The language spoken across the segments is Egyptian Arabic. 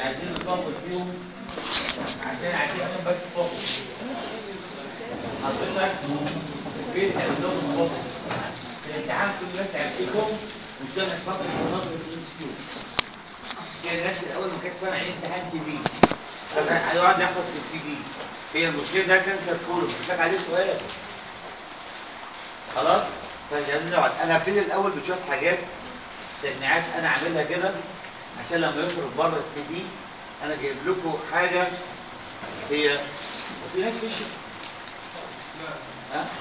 عايزين نطول فيهم عشان عايزين نعمل بس فوكس حضرتك في البيت هنزود فوكس في الامتحان كل الناس عرفتكم مش ده نفكر في مناطق الام اس كيو هي الناس الاول ما كانت فاهمه ايه امتحان سي دي فكان هيقعد يحفظ في السي دي هي المشكله ده كانسر كولون محتاج عليه سؤال خلاص فالجهاز ده انا هبتدي الاول بشويه حاجات تجميعات انا عاملها كده عشان لما يخرج بره السي دي انا جايب لكم حاجه هي وفي ناس فيش ها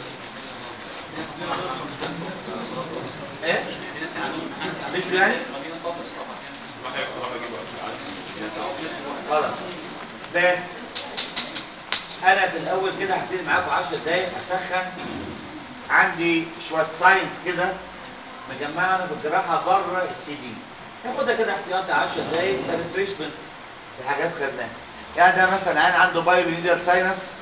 ايه مش يعني خلاص بس انا في الاول كده هبتدي معاكم 10 دقايق اسخن عندي شويه ساينس كده مجمعه انا في الجراحه بره السي دي ناخدها كده احتياطي 10 دقايق ريفريشمنت لحاجات خدناها يعني ده مثلا عين عنده بايو ليدر ساينس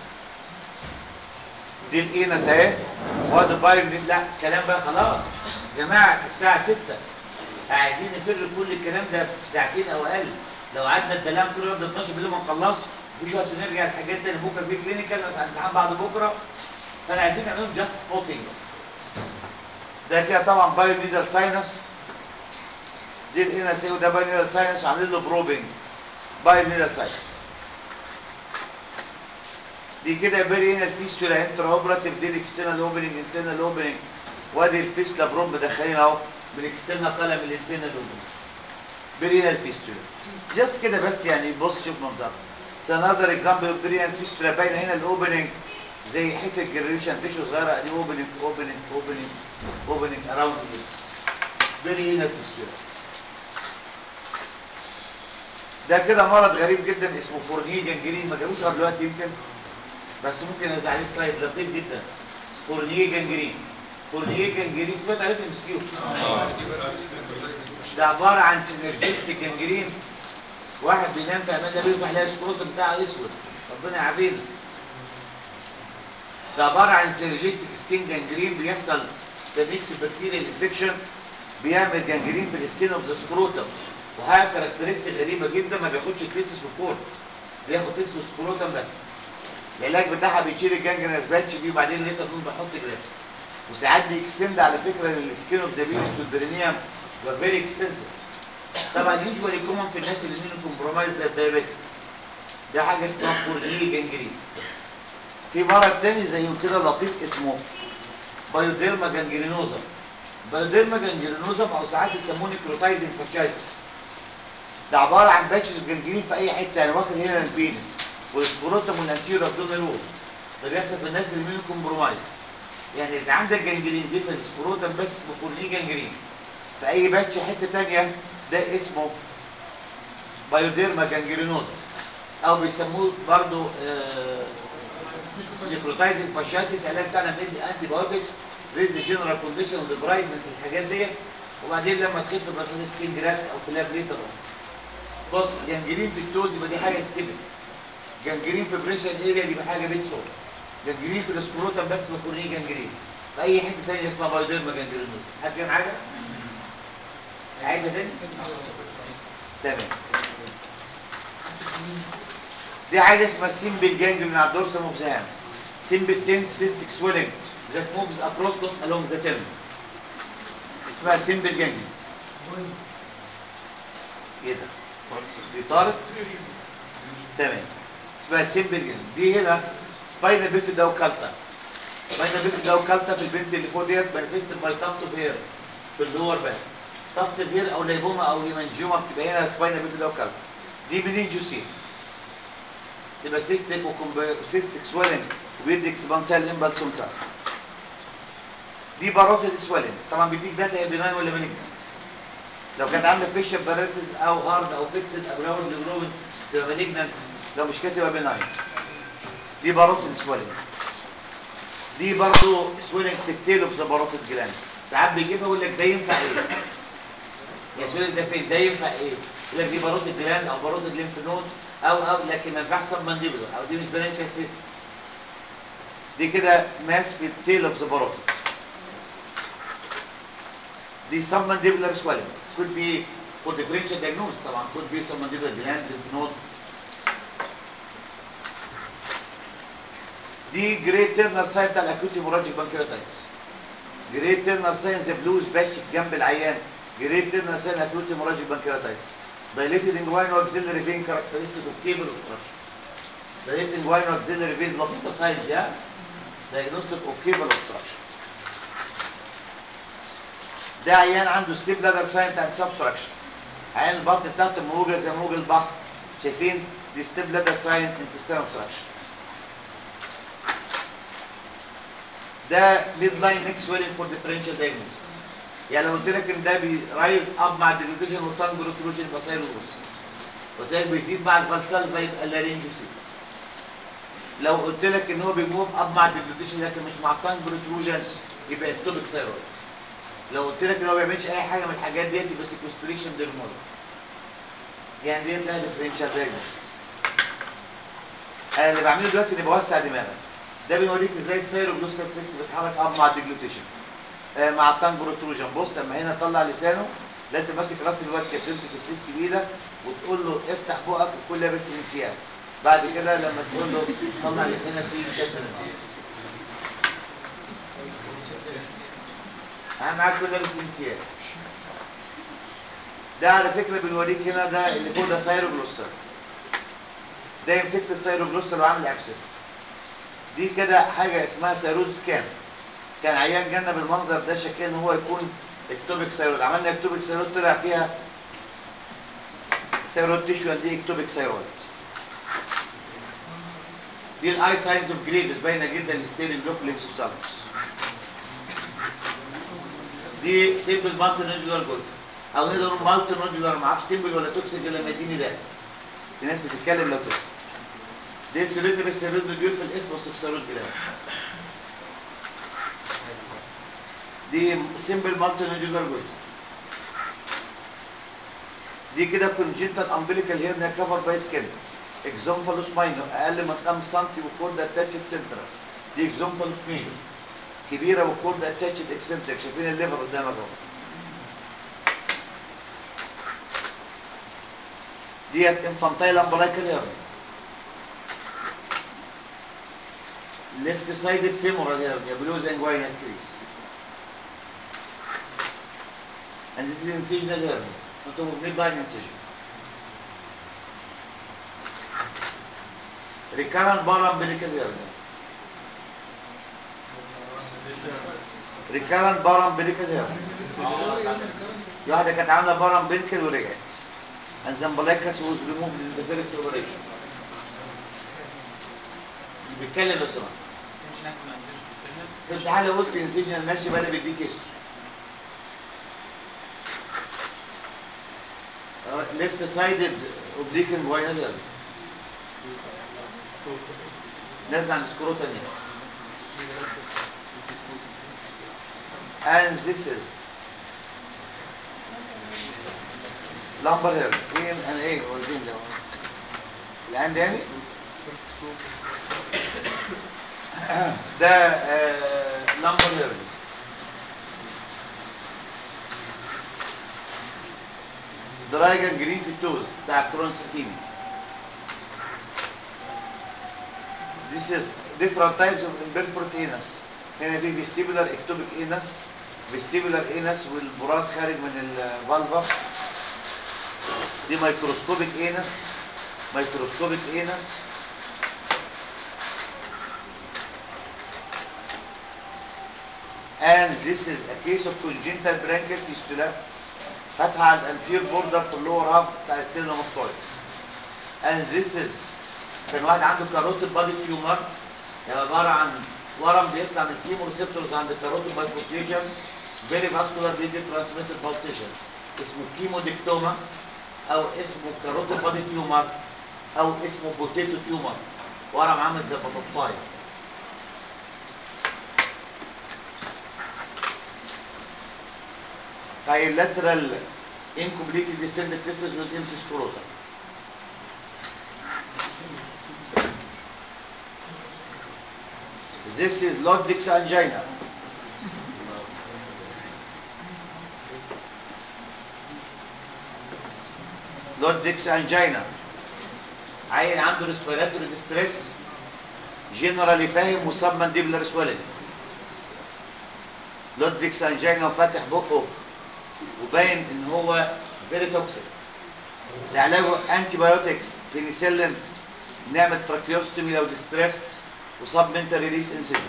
دي الانس اهي وادي بايو لا الكلام بقى خلاص يا جماعه الساعه 6 عايزين نفر كل الكلام ده في ساعتين او اقل لو قعدنا الكلام كل يوم 12 بالليل ما نخلصش مفيش وقت نرجع لحاجات تاني بكره في كلينيكال بس امتحان بعد بكره فانا عايزين نعملهم جاست سبوتنج بس ده كده طبعا بايو ليدر ساينس دي الانس ايه وده بايو ليدر ساينس وعاملين له بروبنج بايو ليدر ساينس دي كده بيري هنا الفيستولا انترا اوبراتيف دي الاكسترنال اوبننج انترنال اوبننج وادي الفيستولا بروم مدخلين اهو بالاكسترنال طالع من الانترنال اوبننج بيري هنا الفيستولا جاست كده بس يعني بص شوف منظرها another example of بيري هنا الفيستولا باينه هنا الاوبننج زي حته جريشن تيشو صغيره دي اوبننج اوبننج اوبننج اوبننج اراوند بيري هنا الفيستولا ده كده مرض غريب جدا اسمه فورنيه جنجرين ما جابوش لغايه دلوقتي يمكن بس ممكن انزل عليه سلايد لطيف جدا فورنيه جنجرين فورنيه جنجرين سمعت عليه في المسكيو ده عباره عن سينرجيستيك جنجرين واحد بينام في امان الله يفتح يلاقي السكروت بتاعه اسود ربنا يعافينا ده عباره عن سينرجيستيك سكين جنجرين بيحصل تميكس بكتيريا انفكشن بيعمل جنجرين في السكين اوف ذا سكروتم وحاجه كاركترستيك غريبه جدا ما بياخدش التيستس والكور بياخد تيستس والسكروتم بس العلاج بتاعها بيشيل الجنجرينس باتش دي وبعدين ليتر نون بحط جراف وساعات بيكستند على فكره للسكين اوف ذا فينوس والبرينيوم فيري اكستنسيف طبعا يوجوالي كومن في الناس اللي منهم كومبرومايز ده الدايابيتكس ده حاجه اسمها فورنيه جنجرين في مرض تاني زيه كده لطيف اسمه بايوديرما جانجرينوزا بايوديرما جانجرينوزا او ساعات يسموه نيكروتايزنج فاشايتس ده عباره عن باتشز جانجرين في اي حته يعني واخد هنا البينس والسكروتم والانتيرو ابدومينال وول ده بيحصل في الناس اللي منهم كومبرومايز يعني اذا عندك جانجرين دي في السكروتم بس بفورنيه جانجرين في اي باتش حته ثانيه ده اسمه بايوديرما جانجرينوزا او بيسموه برضو آه نيكروتايزنج فاشايتس العلاج بتاعنا بندي انتي بايوتكس ريز جنرال كونديشن وديبرايدمنت الحاجات ديت وبعدين لما تخف بتاخد سكين جرافت او فلاب ليتر بص جنجرين في التوز يبقى دي حاجه سكيبل جنجرين في بريشن اريا دي حاجه بيت سول جنجرين في السكروتم بس مفهوم جنجرين في اي حته ثانيه اسمها بايوديرما جنجرينوز حد فاهم حاجه؟ عايزه تاني؟ تمام دي حاجه اسمها سيمبل جانجرين على الدورسم اوف ذا هاند سيمبل تنت سيستيك سويلنج ذات موفز اكروس نوت along ذا تيرم اسمها سيمبل جانجرين ايه ده؟ دي طارت تمام اسمها سيمبل جانجرين دي هنا سباينا بيفيدا وكالتا سباينا بيفيدا وكالتا في البنت اللي فوق ديت مانيفيست باي تافت اوف هير في اللور باك تافت اوف هير او ليبوما او هيمانجيوما بتبقى هنا سباينا بيفيدا وكالتا دي منينجوسين تبقى سيستيك وسيستيك سويلنج وبيدي اكسبانسال امبالسون كارد دي باروتيد سويلنج طبعا بيديك داتا بيناين ولا مالجنت لو كانت عامله فيشن باراليسيس او هارد او فيكسد او راوند لجروفن تبقى مالجنت لو مش كده تبقى بيناين دي باروتيد سويلنج دي برضه سويلنج في التيل اوف ذا باروتيد جلاند ساعات بيجيبها يقول لك ده ينفع ايه؟ يا سويلنج ده فين؟ ده ينفع ايه؟ يقول لك دي باروتيد جلاند او باروتيد ليمف نود او او لكن ما ينفعش سب مانديبولار او دي مش برانكال سيستم دي كده ماس في التيل اوف ذا باروتيد دي سب مانديبولار سويلنج could be for differential diagnosis طبعا could be some mandibular gland lymph node دي جري تيرنر ساين بتاع الاكوت هيموراجيك بانكرياتايتس جري تيرنر ساين ذا بلوز باتش جنب العيان جري تيرنر ساين اكوت هيموراجيك بانكرياتايتس dilated inguinal axillary vein characteristic of cable obstruction dilated inguinal axillary vein لطيفه ساينز يعني diagnostic of cable obstruction ده عيان عنده ستيب لادر ساين بتاعت سبستراكشن عيان البطن بتاعته موجه زي موج البحر شايفين دي ستيب لادر ساين انتستين obstruction ده ميد لاين نيك سويلنج فور ديفرنشال دايجنوز يعني لو قلت لك ان ده بيرايز اب مع الديلوكيشن والتانج بروتروجن يبقى سايلوروس قلت لك بيزيد مع الفالسالفا يبقى لارينجوسي لو قلت لك ان هو بيموف اب مع الديلوكيشن لكن مش مع التانج بروتروجن يبقى اكتوبيك سايرويد لو قلت لك ان هو ما بيعملش اي حاجه من الحاجات ديت يبقى سيكوستريشن ديرمول يعني ديت لها ديفرنشال دايجنوز انا اللي بعمله دلوقتي اني بوسع دماغك ده بيوريك ازاي السيروجلوسال سيست بيتحرك اب مع الديجلوتيشن آه مع التانج بروتروجن بص لما هنا طلع لسانه لازم ماسك راس الواد كده تمسك السيست بايدك وتقول له افتح بقك وكل لابس انسياب بعد كده لما تقول له طلع لسانك فيه شد اهم حاجه كل لابس انسياب ده على فكره بنوريك هنا ده اللي فوق ده سيروجلوسال ده انفكتد سيروجلوسال وعامل ابسس دي كده حاجه اسمها سيرود سكان كان عيان جالنا بالمنظر ده شكل ان هو يكون اكتوبيك سيرود عملنا اكتوبيك سيرود طلع فيها سيرود تيشو دي اكتوبيك سيرود دي الاي ساينز اوف جريفز باينه جدا الستيرين لوكوليبس سالمس دي سيمبل مالتي نودولار جولد او نقدر نقول مالتي نودولار ما اعرفش سيمبل ولا توكسيك الا لما يديني ده في ناس بتتكلم لو تسمع دي سيرود بس سيرود نوديول في الاسم بس في سيرود جلاند دي سيمبل مالتي نودولار جولد دي كده كونجنتال امبليكال هيرنيا كفر باي سكين اكزومفالوس ماينور اقل من 5 سم والكورد اتاتشد سنترال دي اكزومفالوس ميجور كبيره والكورد اتاتشد اكسنتريك شايفين الليفر قدامك اهو ديت انفانتايل امبلايكال هيرنيا left sided femoral hernia below the inguinal crease and this is incisional hernia on top of midline incision recurrent parumbilical hernia recurrent parumbilical hernia في واحده كانت عامله parumbilical ورجعت and the umbilicus was removed in the first operation بيتكلم لو سمحت في الامتحان لو قلت انسجن ماشي بقى انا بديك اسم ليفت سايدد اوبليك انجوينال نازل عن سكروتا دي and this is لامبر هير ايه انا ايه واخدين ده الان يعني ده لامبر هير درايجن جرين في التوز بتاع كرونك سكيمي This is different types of imperforate anus هنا في vestibular ectopic anus vestibular anus والبراز خارج من الفالفا دي مايكروسكوبيك انس مايكروسكوبيك انس and this is a case of congenital branchial fistula فاتحه على الانتير بوردر في اللور هاف بتاع ستيرنوماستويد and this is كان واحد عنده كاروتيد بادي تيومر يعني عباره عن ورم بيطلع من الكيمو ريسبتورز عند الكاروتيد بايفوركيشن فيري فاسكولار فيديو ترانسميتد بالسيشن اسمه كيمو ديكتوما او اسمه كاروتيد بادي تيومر او اسمه بوتيتو تيومر ورم عامل زي بطاطسايه bilateral incompletely distended testes with empty scrotum. This is Ludwig's angina. لودفيكس انجينا عيل عنده ريسبيراتوري ستريس جنرالي فاهم وسب مانديبلر سويلنج لودفيكس انجينا وفاتح بقه وباين ان هو فيري توكسيك لعلاجه انتي بايوتكس بنسلين نعمل تراكيوستومي لو ديستريست وسب منتال ريليس انسيجن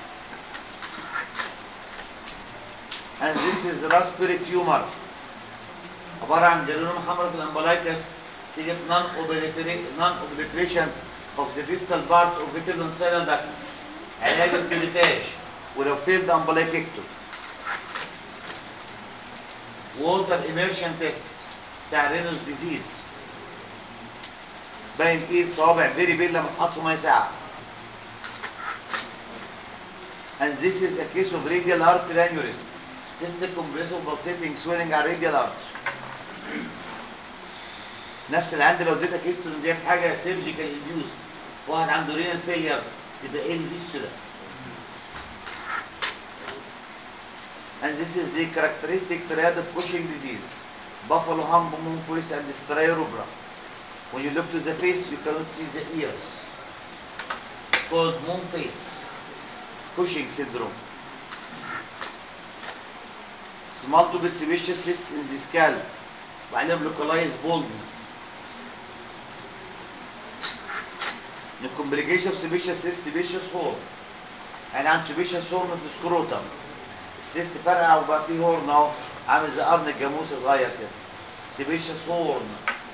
and this is raspberry tumor عباره عن جالونوما حمراء في الامبلايكس تيجي نون نون اوبليتريشن اوف ذا ديستال بارت اوف فيتامين سيلر داكت علاج الكيوليتاج ولو فيلد امبلايككتو ووتر ايميرشن تيست بتاع رينوس ديزيز باين ايد صوابع فيري بين لما تحط في ميه ساعه and this is a case of radial artery aneurysm cystic compressive pulsating swelling على radial artery نفس اللي عندي لو اديتك هيستوري دي حاجه سيرجيكال انديوس واحد عنده رينال فيلير يبقى ايه الفيستولا and this is the characteristic triad of Cushing disease buffalo hump moon face and striorubra when you look to the face you cannot see the ears it's called moon face Cushing syndrome it's multiple sebaceous cysts in the scalp وعليهم localized baldness the complication of sebaceous cyst sebaceous horn يعني عند sebaceous horn في السكروتم السيست فرقع وبقى فيه هورن اهو عامل زي قرن الجاموسه صغير كده sebaceous horn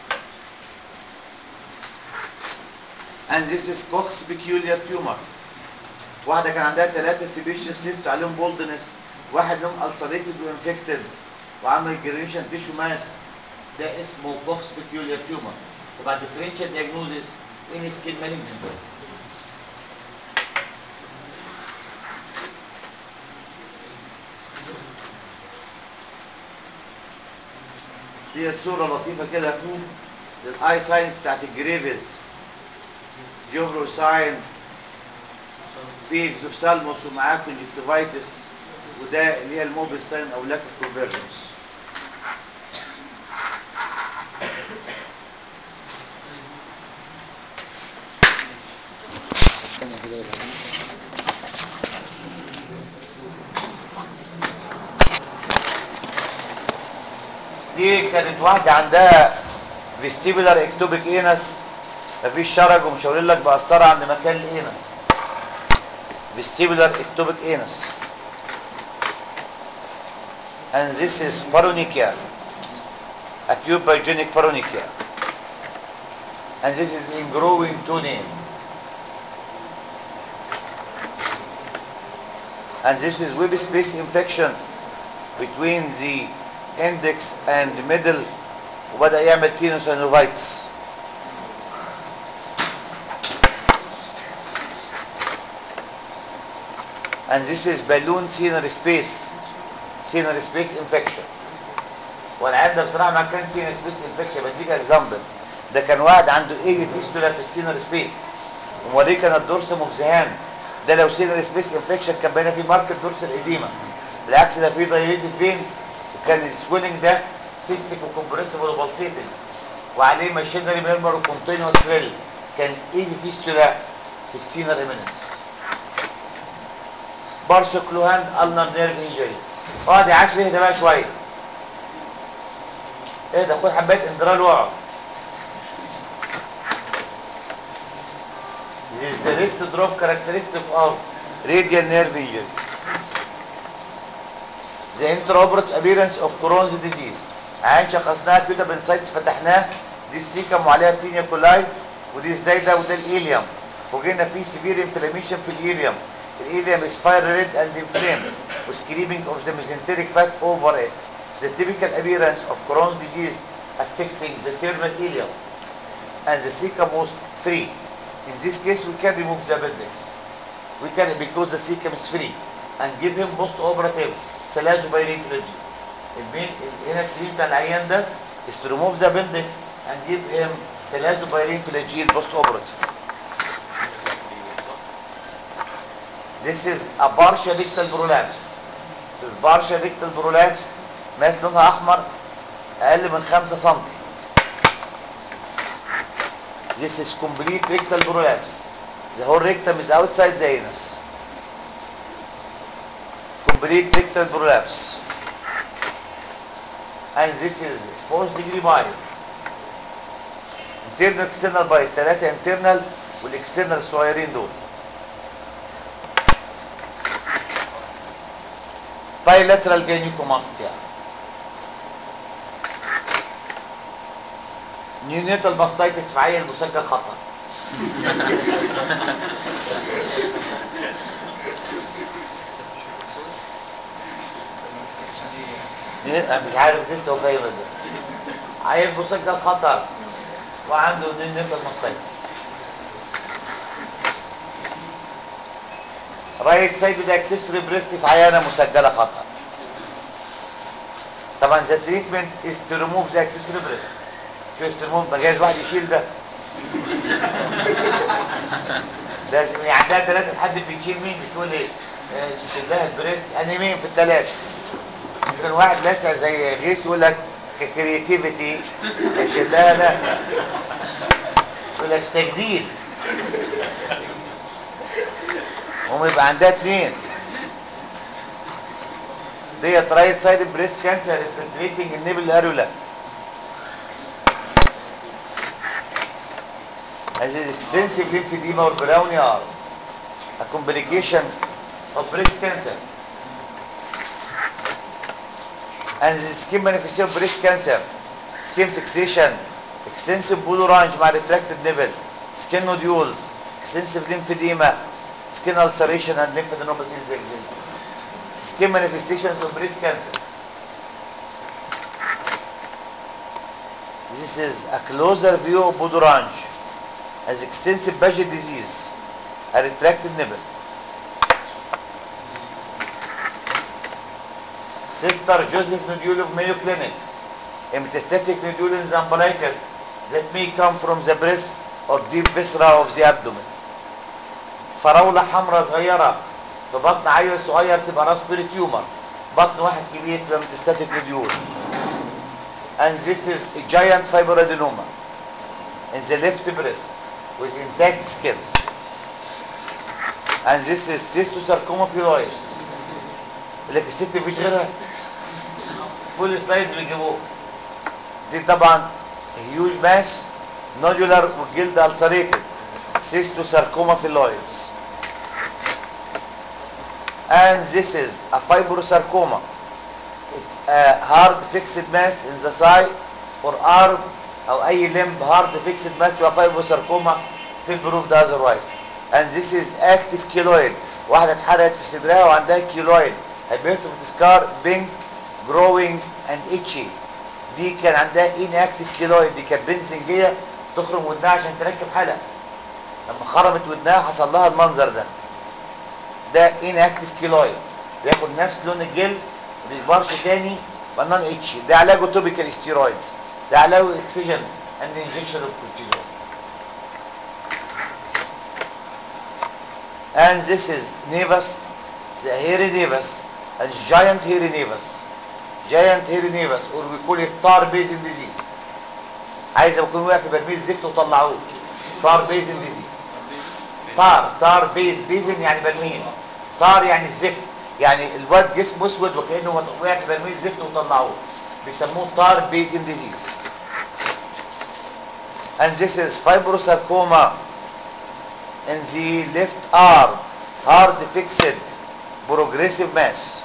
and this is Koch's peculiar tumor واحدة كان عندها ثلاثة سيبيشيس سيست عليهم بولدنس واحد منهم ulcerated وانفكتد وعمل جريشن تيشو ماس ده اسمه كوخس بيكيولير تيومر وبعد differential diagnosis in skin malignancy دي صورة لطيفة كده للاي ساينس بتاعت الجريفز جوفرو ساين في اكزوفسالموس ومعاه كونجكتيفايتس وده اللي هي الموبل ساين او لاك اوف كونفرجنس دي كانت واحدة عندها فيستيبولار اكتوبيك اينس مفيش شرج ومش هقول لك بقسطرة عند مكان الاينس vestibular ectopic anus and this is paronychia acute pyogenic paronychia and this is ingrowing toenail and this is web space infection between the index and the middle وبدأ يعمل tenosynovitis and this is balloon senar space senar space infection والعيان ده بصراحه ما كان سينر سبيس انفكشن بديك اكزامبل ده كان واحد عنده ايه فيستولا في السينر سبيس وموريه كان الدورسم اوف ذهان ده لو سينر سبيس انفكشن كان باين فيه ماركت دورسال اديما بالعكس ده فيه دايليتد فينز وكان السويلنج ده سيستيك وكومبريسبل وبلسيتنج وعليه ماشينري ميرمر وكونتينوس ريل كان ايه فيستولا في السينر ايميننس بارشو كلوهان النر نيرف انجري اه دي عاش فيه ده بقى شويه ايه ده خد حبايه اندرال واقعد This is the wrist drop characteristic of radial nerve injury. The intraoperative appearance of Crohn's disease. عين شخصناها كده بنسايتس فتحناه دي السيكم وعليها تينيا كولاي ودي الزايده وده الإيليوم فوجئنا فيه سيفير انفلاميشن في الإيليوم الإيليوم is fire red and inflamed with screaming of the mesenteric fat over it. It's the typical appearance of Crohn's disease affecting the terminal ileum and the cecum was free. In this case, we can remove the appendix. We can, because the cecum is free, and give him post-operative salazobirin flagyl. المين هنا الكليم بتاع العيان ده is to remove the appendix and give him salazobirin flagyl post-operative. This is a partial rectal prolapse. This is partial rectal prolapse ماس لونها احمر اقل من 5 سم This is complete rectal prolapse. The whole rectum is outside the anus. Complete rectal prolapse. And this is fourth degree bias. Internal external bias. ثلاثة internal والاكسترنال الصغيرين دول. bilateral gynecomastia. نيونيتال ماستايتس في عيل مسجل خطر انا مش عارف لسه هو فاهم ده عيل مسجل خطر وعنده نيونيتال ماستايتس رايت سايد ده اكسسوري بريست في عيانه مسجله خطر طبعا ذا تريتمنت از تو ريموف ذا اكسسوري بريست شو يستلمون بجاز واحد يشيل ده لازم يعني عندها ثلاثة حد بيشيل مين بتقول ايه آه، يشيل لها البريست يعني مين في الثلاثة ممكن واحد لسع زي غيث يقول لك كرياتيفيتي يشيل لها لا يقول لك تجديد هم يبقى عندها اثنين ديت رايت سايد بريست كانسر انفلتريتنج النيبل اريولا As is extensive lymphedema or brownie are a complication of breast cancer. And the skin manifestation of breast cancer, skin fixation, extensive blue orange مع retracted nipple, skin nodules, extensive lymphedema, skin ulceration and lymphadenopathy in the axilla. Skin manifestations of breast cancer. This is a closer view of blue orange as extensive Paget disease, a retracted nipple. Sister Joseph nodule of Mayo Clinic, a metastatic nodule in Zambalicus that may come from the breast or deep viscera of the abdomen. فراولة حمراء صغيرة في بطن عيل صغير تبقى راسبيري تيومر بطن واحد كبير تبقى متستاتيك نوديول and this is a giant fibroadenoma in the left breast with intact skin. And this is cystosarcoma phyloides. يقول لك الست مفيش غيرها كل السلايدز بيجيبوها دي طبعا هيوج ماس نودولار والجلد السريتد cystosarcoma phyloides and this is a fibrosarcoma it's a hard fixed mass in the side or arm او اي limb hard fixed mass تبقى fibrosarcoma till proved otherwise and this is active keloid واحده اتحرقت في صدرها وعندها كيلويد hypertrophic scar pink growing and itchy دي كان عندها inactive keloid دي كانت بنزنجيه تخرم ودنها عشان تركب حلقه لما خرمت ودنها حصل لها المنظر ده ده inactive keloid بياخد نفس لون الجلد ما بيكبرش تاني بنان اتشي ده علاجه توبيكال ستيرويدز ده علاجه اكسجين and injection of cortisone and this is nevus the hairy nevus and giant hairy nevus giant hairy nevus or we call it tar basin disease عايز اكون واقع في برميل زفت وطلعوه tar basin disease طار طار بيز بيزن يعني برميل طار يعني الزفت يعني الواد جسمه اسود وكانه وقع في برميل زفت وطلعوه بيسموه طار بيزن ديزيز and this is fibrosarcoma in the left arm hard fixed progressive mass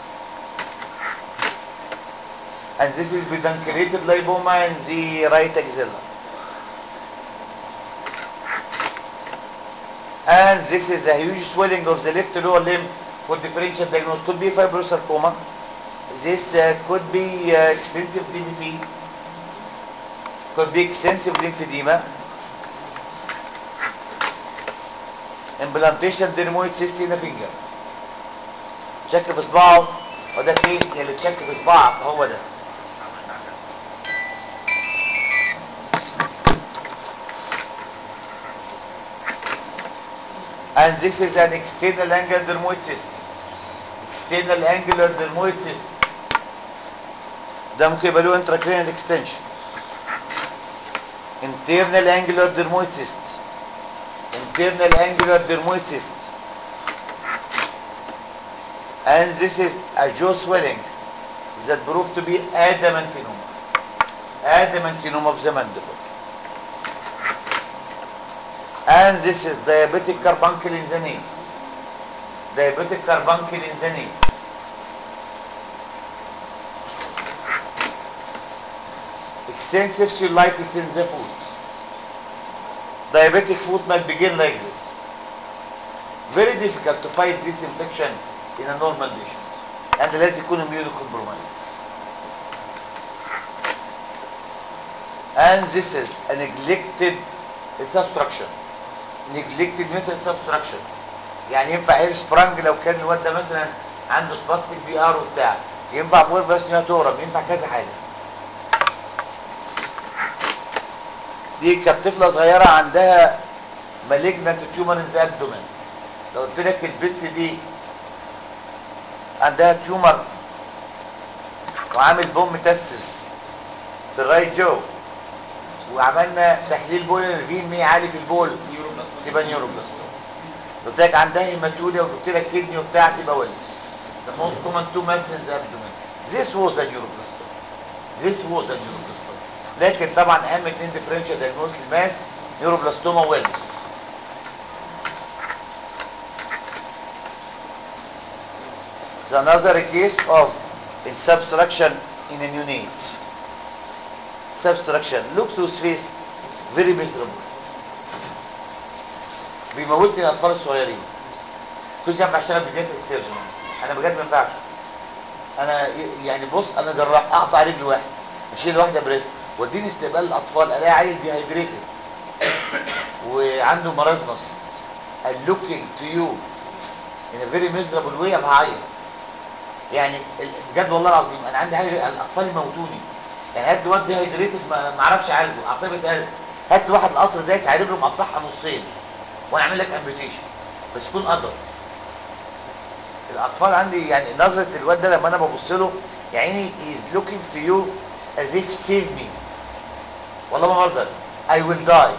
and this is pedunculated lipoma in the right axilla and this is a huge swelling of the left lower limb for differential diagnosis could be fibrosarcoma this uh, could be uh, extensive DVT could be extensive lymphedema implantation dermoid cyst in a finger شك في صباعه وده فين اللي تشك في صباعك هو ده and this is an external angular dermoid cyst external angular dermoid cyst ده ممكن يبقى له intracranial extension internal angular dermoid cyst internal angular dermoid cyst and this is a jaw swelling that proved to be adamantinoma adamantinoma of the mandible and this is diabetic carbuncle in the knee diabetic carbuncle in the knee extensive cellulitis in the foot diabetic foot might begin like this very difficult to fight this infection in a normal patient and لازم يكون immunocompromised and this is a neglected substruction neglected metal substruction يعني ينفع اير سبرانج لو كان الواد ده مثلا عنده سباستيك بي ار وبتاع ينفع فولفاس نياتورم ينفع كذا حاجه دي كانت طفله صغيره عندها مالجنت تيومر ان ذا ابدومين لو قلت لك البنت دي عندها تيومر وعامل بوم متسس في الرايت جو وعملنا تحليل بول الفين 100 عالي في البول يبقى نيوروبلاستوم قلت لك عندها هيماتوريا وقلت لك كدني وبتاع تبقى ويلز the most common two mass in the abdomen this was a neuroblastoma this was a neuroblastoma لكن طبعا اهم اتنين ديفرنشال دايجنوز للماس نيوروبلاستوما ويلز It's another case of in substruction in a neonate. Substruction. Look to his face. Very miserable. بيموتني الاطفال الصغيرين كنت ينفع اشتغل بيدياتريك سيرجن انا بجد ما ينفعش انا يعني بص انا جراح اقطع رجل واحد اشيل واحده بريست واديني استقبال الاطفال الاقي عيل ديهايدريتد وعنده مرازمس and looking to you in a very miserable way ابقى هعيط يعني ال- بجد والله العظيم انا عندي حاجه الاطفال يموتوني يعني هات لي واد ديهايدريتد ما ما اعرفش اعالجه اعصابي اتهز هات لي واحد القطر دايس على رجله مقطعها نصين وانا اعمل لك امبيوتيشن بس يكون ادلت الاطفال عندي يعني نظره الواد ده لما انا ببص له يا عيني is looking to you as if save me والله ما بهزر I will die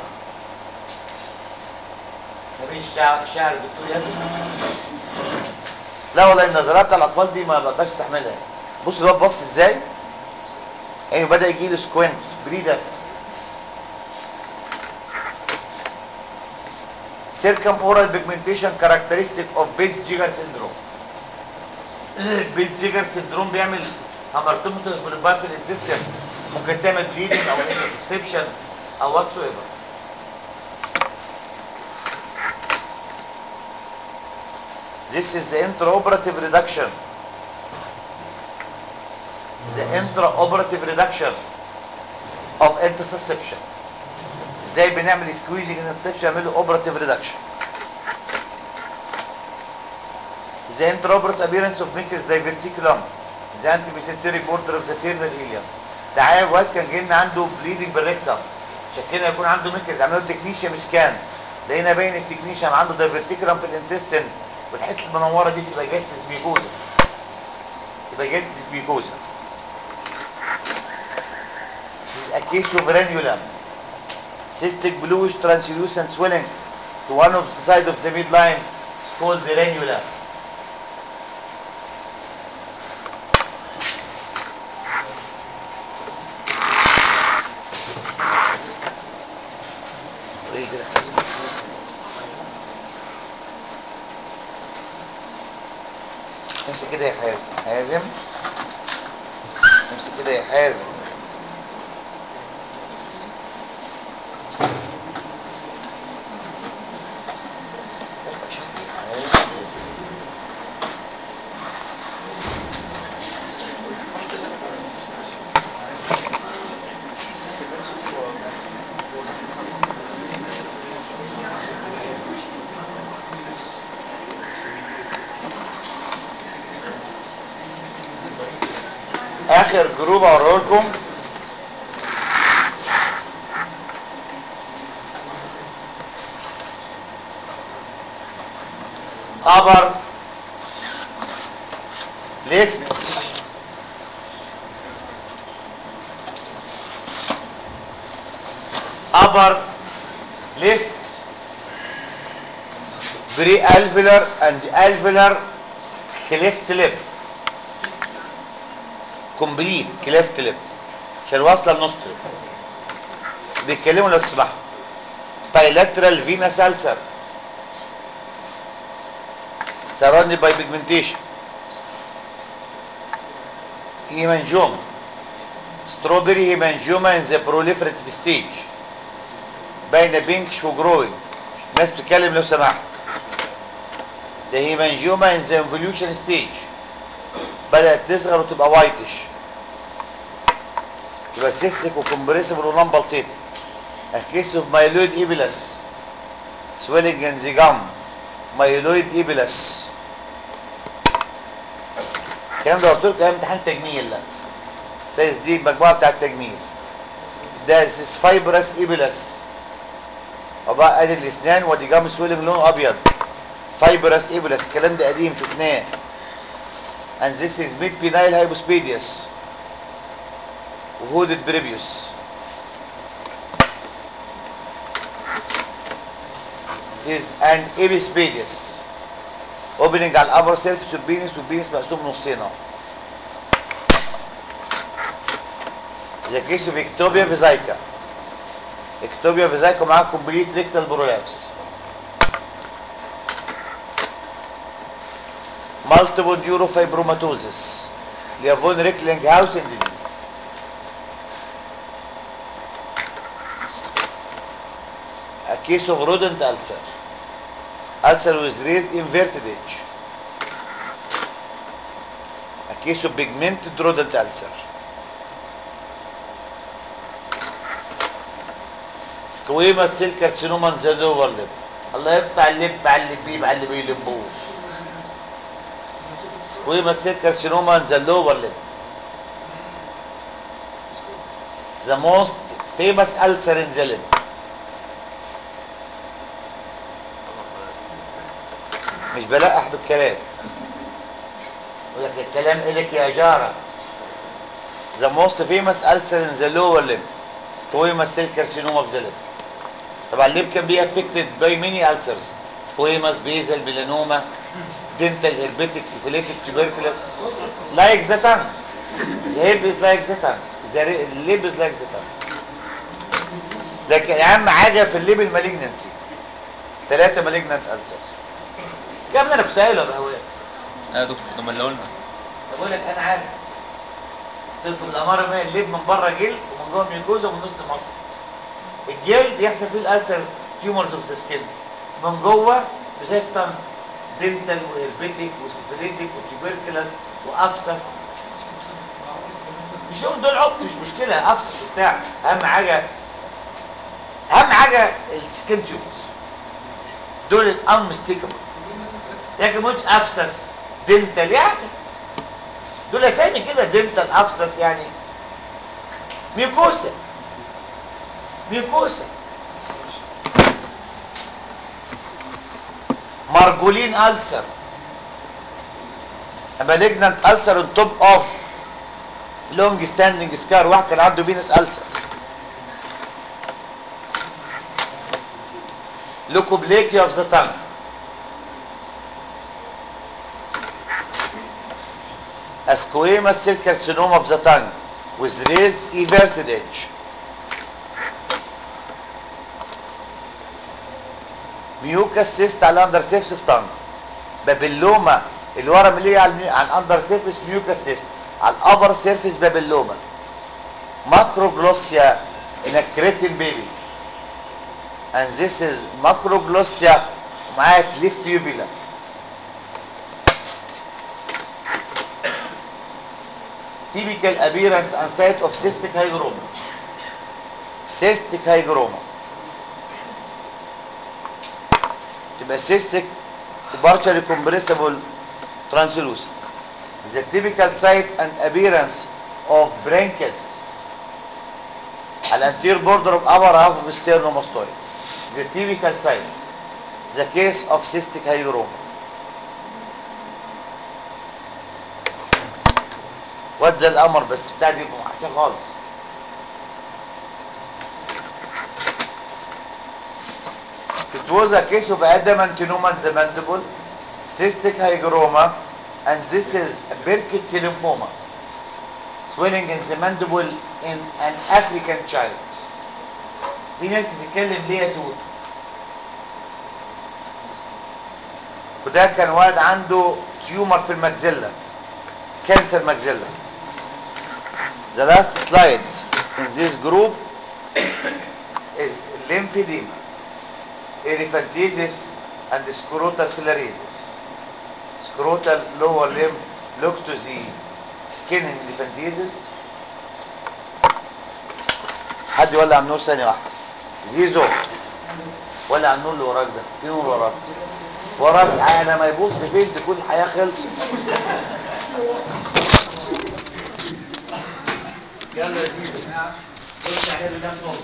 نبيل الشاعر الشاعر الدكتور ياسر لا والله النظرات بتاع الاطفال دي ما بقدرش استحملها بص الواد بص ازاي يعني بدا يجي له سكوينت بريدف سيركم اورال بيجمنتيشن كاركترستيك اوف بيت جيجر سيندروم بيت جيجر سندروم بيعمل هامرتومتس بوليبار في الانتستين ممكن تعمل بليدنج او انترسبشن او واتس ايفر This is the intraoperative reduction. The intraoperative reduction of intussusception. ازاي بنعمل سكويزنج انتسبشن نعمل له اوبراتيف ريدكشن. The intraoperative appearance of mucus diverticulum. The antimesenteric border of the terminal ileum. ده عيل واد كان جاي لنا عنده بليدنج بالريكتم شكلنا يكون عنده ميكز عملوا تكنيشيا سكان لقينا باين التكنيشيا عنده دايفرتيكرم في الانتستين والحته المنوره دي تبقى جاستة ميكوزا تبقى جاستة ميكوزا This is a case of ranulum cystic bluish translucent swelling to one of the side of the midline it's called the ranula ايه كده حازم امسك كده يا حازم حازم امسك كده يا حازم ارفع شوف يا حازم اخر جروب اوريه لكم upper left upper left pre-alveolar and alveolar cleft lip complete cleft lip عشان واصله النوسترم بيتكلموا لو تسمحوا bilateral venous ulcer surrounded by pigmentation hemangioma strawberry hemangioma in the proliferative stage باينه بينكش وجروينج ناس بتتكلم لو سمحت ده هيمانجيوما ان ذا انفوليوشن ستيج بدات تصغر وتبقى وايتش تبقى سيستيك وكمبريسبل ونمبلسيتك A case of myeloid ibulus swelling in the gum myeloid ibulus الكلام ده قلت لكم ايام امتحان تجميل لا سايس دي المجموعه بتاع التجميل ده سيس فايبرس ايبلس وبقى ادي الاسنان ودي جام سويلنج لونه ابيض فايبرس ايبلس الكلام ده قديم شفناه and this is mid penile hypospadias وهودد بريبيوس is an epispadias opening على الابر سيرفيس والبينس والبينس مقسوم نصين اهو The case of ectopia vesica ectopia vesica معاها complete rectal prolapse multiple neurofibromatosis اللي هي فون ريكلينج هاوسن disease a case of rodent ulcer ulcer with raised inverted edge a case of pigmented rodent ulcer سكويما سيل كارسينوما ذا لور ليب الله يقطع اللب على اللي بيب على اللي بيلبوش سكويما سيل كارسينوما ذا لور ليب the most famous ulcer in the lip مش بلقح بالكلام يقول لك الكلام إلك يا جارة the most famous ulcer in the lower lip squamous cell carcinoma of the lip طبعا الليب كان بي affected by many ulcers squamous basal melanoma dental herpetic syphilitic tuberculosis like the tongue the hip is like the tongue the lip is like the tongue لكن اهم حاجه في الليب المالجنسي ثلاثه مالجنت ulcers كام انا بسائله يا بهوات اه يا دكتور ده ما اللي قلنا بقول لك انا عارف قلت لكم الاماره ما الليب من بره جلد ومن جوه ميوكوزا ومن نص مصر الجلد يحصل فيه الالترز تيومرز اوف ذا سكين من جوه زي التم دنتال وهربيتك وسيفيليتك وتيوبركلس وافسس مش هقول دول عبط مش مشكله افسس وبتاع اهم حاجه اهم حاجه السكين تيومرز دول الانمستيكابل لكن ما قلتش افسس دنتال يعني دول اسامي كده دنتال افسس يعني ميوكوسا ميوكوسا مارجولين ألسر malignant ulcer on top of long standing scar واحد كان عنده فينس ألسر leukoplakia of the tongue a squamous cell carcinoma of the tongue with raised everted edge ميوكاس سيست على الاندر سيرفيس اوف تانج بابلوما الورم اللي هي على الميو... على الاندر سيرفيس ميوكاس سيست على الابر سيرفيس بابلوما ماكروجلوسيا in a cretin baby and this is macroglossia ومعاها cleft uvula typical appearance and site of cystic hygroma cystic hygroma تبقى cystic partially compressible translucent the typical site and appearance of branchial cyst على anterior border of upper half of sternomastoid the typical site the case of cystic hygroma واد زي القمر بس بتاع دي محشاه خالص It was a case of adamantinoma in the mandible, cystic hygroma, and this is Burkitt's lymphoma. Swelling in the mandible in an African child. في ناس بتتكلم ليه يا توت وده كان واد عنده تيومر في المجزلة كانسر مجزلة The last slide in this group is lymphedema, elephantiasis, and scrotal filariasis. Scrotal lower limb look to the skin in elephantiasis. حد يولع النور ثانية واحدة. زيزو ولع النور اللي وراك ده، في نور وراك. وراك على ما يبص فين تكون الحياة خلصت. يلا يا زيزو بص عليه بالله